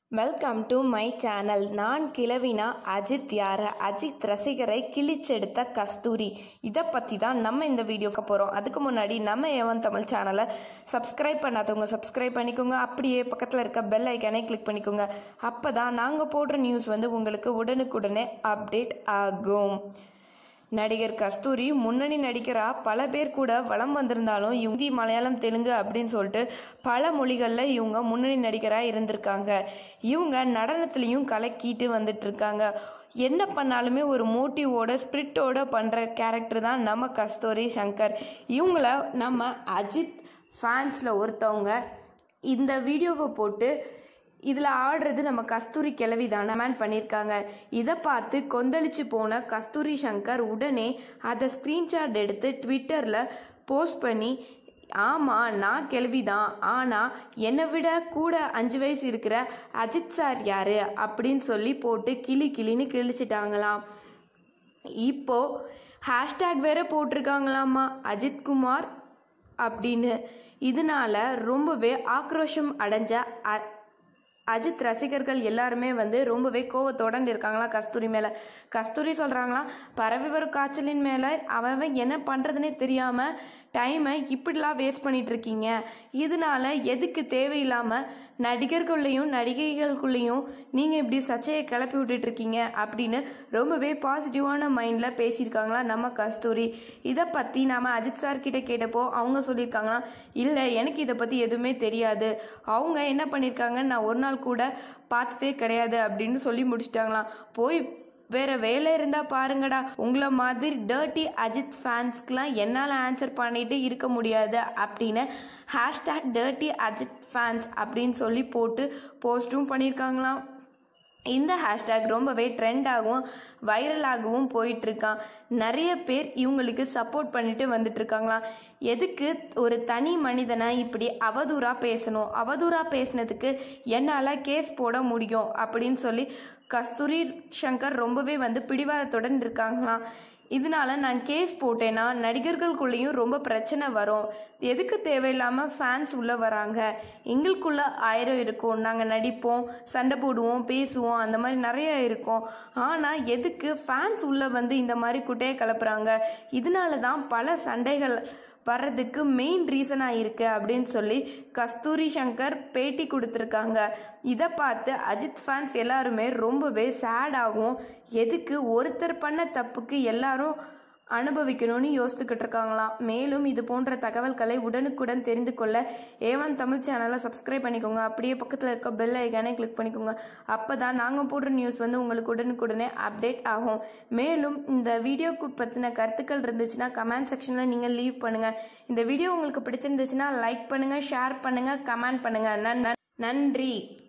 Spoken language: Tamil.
வெல்கம் டு மை சேனல் நான் கிழவினா அஜித் யார அஜித் ரசிகரை கிழிச்செடுத்த கஸ்தூரி இதை பற்றி தான் நம்ம இந்த வீடியோக்கு போகிறோம் அதுக்கு முன்னாடி நம்ம ஏவன் தமிழ் சேனலை சப்ஸ்கிரைப் பண்ணாதவங்க சப்ஸ்கிரைப் பண்ணிக்கோங்க அப்படியே பக்கத்தில் இருக்க பெல் ஐக்கானே கிளிக் பண்ணிக்கோங்க அப்போ தான் நாங்கள் போடுற நியூஸ் வந்து உங்களுக்கு உடனுக்குடனே அப்டேட் ஆகும் நடிகர் கஸ்தூரி முன்னணி நடிகரா பல பேர் கூட வலம் வந்திருந்தாலும் ஹிந்தி மலையாளம் தெலுங்கு அப்படின்னு சொல்லிட்டு பல மொழிகளில் இவங்க முன்னணி நடிகராக இருந்திருக்காங்க இவங்க நடனத்துலேயும் கலக்கிட்டு வந்துட்டு இருக்காங்க என்ன பண்ணாலுமே ஒரு மோட்டிவோட ஸ்பிரிட்டோட பண்ணுற கேரக்டர் தான் நம்ம கஸ்தூரி சங்கர் இவங்கள நம்ம அஜித் ஃபேன்ஸில் ஒருத்தவங்க இந்த வீடியோவை போட்டு இதில் ஆடுறது நம்ம கஸ்தூரி கிழவி தானே கமெண்ட் பண்ணியிருக்காங்க இதை பார்த்து கொந்தளிச்சு போன கஸ்தூரி சங்கர் உடனே அதை ஸ்க்ரீன்ஷாட் எடுத்து ட்விட்டரில் போஸ்ட் பண்ணி ஆமாம் நான் கிழவி தான் ஆனால் என்னை விட கூட அஞ்சு வயசு இருக்கிற அஜித் சார் யார் அப்படின்னு சொல்லி போட்டு கிளி கிளின்னு கிழிச்சிட்டாங்களாம் இப்போ ஹேஷ்டேக் வேற போட்டிருக்காங்களாமா அஜித் குமார் அப்படின்னு இதனால ரொம்பவே ஆக்ரோஷம் அடைஞ்ச அ- அஜித் ரசிகர்கள் எல்லாருமே வந்து ரொம்பவே கோவத்தோட இருக்காங்களா கஸ்தூரி மேல கஸ்தூரி சொல்றாங்களாம் பரவி வரும் காய்ச்சலின் மேல அவன் அவன் என்ன பண்றதுனே தெரியாம டைமை இப்படிலாம் வேஸ்ட் பண்ணிட்டு இருக்கீங்க இதனால எதுக்கு தேவையில்லாம நடிகர்களுக்குள்ளேயும் நடிகைகளுக்குள்ளேயும் நீங்க இப்படி சர்ச்சையை கிளப்பி விட்டுட்டு இருக்கீங்க அப்படின்னு ரொம்பவே பாசிட்டிவான மைண்ட்ல பேசியிருக்காங்களா நம்ம கஸ்தூரி இதை பத்தி நாம அஜித் சார் கிட்ட கேட்டப்போ அவங்க சொல்லியிருக்காங்களாம் இல்லை எனக்கு இதை பத்தி எதுவுமே தெரியாது அவங்க என்ன பண்ணியிருக்காங்க நான் ஒரு நாள் கூட பார்த்ததே கிடையாது அப்படின்னு சொல்லி முடிச்சிட்டாங்களாம் போய் வேற வேலை இருந்தா பாருங்கடா உங்களை மாதிரி டர்ட்டி அஜித் ஃபேன்ஸ்க்குலாம் என்னால் ஆன்சர் பண்ணிட்டு இருக்க முடியாது அப்படின்னு ஹேஷ்டேக் டர்ட்டி அஜித் ஃபேன்ஸ் அப்படின்னு சொல்லி போட்டு போஸ்ட்டும் பண்ணியிருக்காங்களாம் இந்த ஹேஷ்டேக் ரொம்பவே ட்ரெண்டாகவும் வைரலாகவும் போயிட்டு இருக்கான் நிறைய பேர் இவங்களுக்கு சப்போர்ட் பண்ணிட்டு வந்துட்டு இருக்காங்களாம் எதுக்கு ஒரு தனி மனிதனை இப்படி அவதூறா பேசணும் அவதூறா பேசினதுக்கு என்னால் கேஸ் போட முடியும் அப்படின்னு சொல்லி கஸ்தூரி சங்கர் ரொம்பவே வந்து பிடிவாதத்துடன் இருக்காங்களாம் இதனால நான் கேஸ் போட்டேன்னா நடிகர்களுக்குள்ளேயும் ரொம்ப பிரச்சனை வரும் எதுக்கு தேவையில்லாம ஃபேன்ஸ் உள்ள வராங்க எங்களுக்குள்ள ஆயிரம் இருக்கும் நாங்க நடிப்போம் சண்டை போடுவோம் பேசுவோம் அந்த மாதிரி நிறைய இருக்கும் ஆனா எதுக்கு ஃபேன்ஸ் உள்ள வந்து இந்த மாதிரி குட்டையை கலப்புறாங்க இதனால தான் பல சண்டைகள் வர்றதுக்கு மெயின் ரீசனாக இருக்கு அப்படின்னு சொல்லி கஸ்தூரி சங்கர் பேட்டி கொடுத்துருக்காங்க இதை பார்த்து அஜித் ஃபேன்ஸ் எல்லாருமே ரொம்பவே சேட் ஆகும் எதுக்கு ஒருத்தர் பண்ண தப்புக்கு எல்லாரும் அனுபவிக்கணும்னு யோசிச்சுக்கிட்டு இருக்காங்களாம் மேலும் இது போன்ற தகவல்களை உடனுக்குடன் தெரிந்து கொள்ள ஏவன் தமிழ் சேனலை சப்ஸ்கிரைப் பண்ணிக்கோங்க அப்படியே பக்கத்தில் இருக்க பெல் ஐக்கானே கிளிக் பண்ணிக்கோங்க அப்போ தான் நாங்கள் போடுற நியூஸ் வந்து உங்களுக்கு உடனுக்குடனே அப்டேட் ஆகும் மேலும் இந்த வீடியோக்கு பற்றின கருத்துக்கள் இருந்துச்சுன்னா கமெண்ட் செக்ஷனில் நீங்கள் லீவ் பண்ணுங்கள் இந்த வீடியோ உங்களுக்கு பிடிச்சிருந்துச்சுன்னா லைக் பண்ணுங்கள் ஷேர் பண்ணுங்கள் கமெண்ட் பண்ணுங்கள் நன் நன்- நன்றி